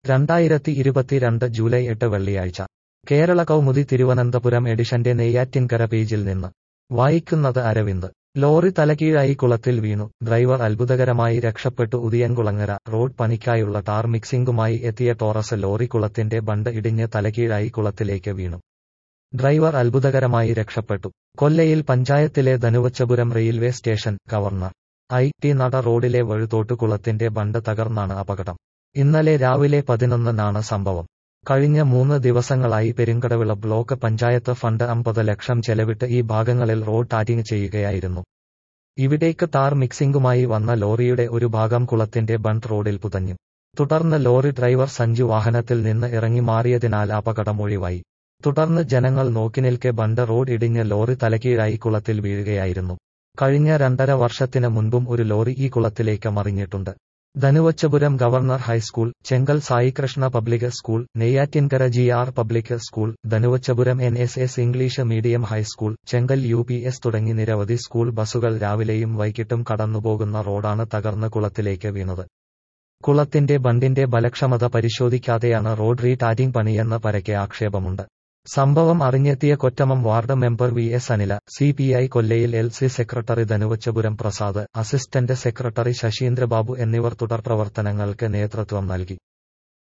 രണ്ടായിരത്തി ഇരുപത്തിരണ്ട് ജൂലൈ എട്ട് വെള്ളിയാഴ്ച കേരള കൗമുദി തിരുവനന്തപുരം എഡിഷന്റെ നെയ്യാറ്റിൻകര പേജിൽ നിന്ന് വായിക്കുന്നത് അരവിന്ദ് ലോറി തലകീഴായി കുളത്തിൽ വീണു ഡ്രൈവർ അത്ഭുതകരമായി രക്ഷപ്പെട്ടു ഉദിയൻകുളങ്ങര റോഡ് പണിക്കായുള്ള ടാർ മിക്സിംഗുമായി എത്തിയ ടോറസ് ലോറി കുളത്തിന്റെ ബണ്ട് ഇടിഞ്ഞ് തലകീഴായി കുളത്തിലേക്ക് വീണു ഡ്രൈവർ അത്ഭുതകരമായി രക്ഷപ്പെട്ടു കൊല്ലയിൽ പഞ്ചായത്തിലെ Dhanuvachapuram railway station governor I T നട റോഡിലെ വഴുതോട്ട് കുളത്തിന്റെ ബണ്ട് തകർന്നാണ് അപകടം ഇന്നലെ രാവിലെ പതിനൊന്നിനാണ് സംഭവം കഴിഞ്ഞ മൂന്ന് ദിവസങ്ങളായി പെരുങ്കടവിള ബ്ലോക്ക് പഞ്ചായത്ത് ഫണ്ട് അമ്പത് ലക്ഷം ചെലവിട്ട് ഈ ഭാഗങ്ങളിൽ റോഡ് ടാറ്റിംഗ് ചെയ്യുകയായിരുന്നു ഇവിടേക്ക് ടാർ മിക്സിംഗുമായി വന്ന ലോറിയുടെ ഒരു ഭാഗം കുളത്തിന്റെ ബണ്ട് റോഡിൽ പുതഞ്ഞു തുടർന്ന് ലോറി ഡ്രൈവർ സഞ്ജു വാഹനത്തിൽ നിന്ന് ഇറങ്ങി മാറിയതിനാൽ അപകടം ഒഴിവായി തുടർന്ന് ജനങ്ങൾ നോക്കിനിൽക്കെ ബണ്ട് റോഡ് ഇടിഞ്ഞ് ലോറി തലകീഴായി കുളത്തിൽ വീഴുകയായിരുന്നു കഴിഞ്ഞ രണ്ടര വർഷത്തിന് മുൻപും ഒരു ലോറി ഈ കുളത്തിലേക്ക് മറിഞ്ഞിട്ടുണ്ട് Dhanuvachapuram governor high school Chenkal Saikrishna public school Neyyattinkara G R public school Dhanuvachapuram N S S English medium high school Chenkal U P S തുടങ്ങി നിരവധി സ്കൂൾ ബസ്സുകൾ രാവിലെയും വൈകിട്ടും കടന്നുപോകുന്ന റോഡാണ് തകർന്ന് കുളത്തിലേക്ക് വീണത് കുളത്തിന്റെ ബണ്ടിന്റെ ബലക്ഷമത പരിശോധിക്കാതെയാണ് റോഡ് റീടാറ്റിംഗ് പണിയെന്ന് പരക്കെ ആക്ഷേപമുണ്ട് സംഭവം അറിഞ്ഞെത്തിയ Kottamam ward member V S Anila C P I Kollayil L C secretary Dhanuvachapuram Prasad assistant secretary Sasheendrababu എന്നിവർ തുടർ പ്രവർത്തനങ്ങൾക്ക് നേതൃത്വം നൽകി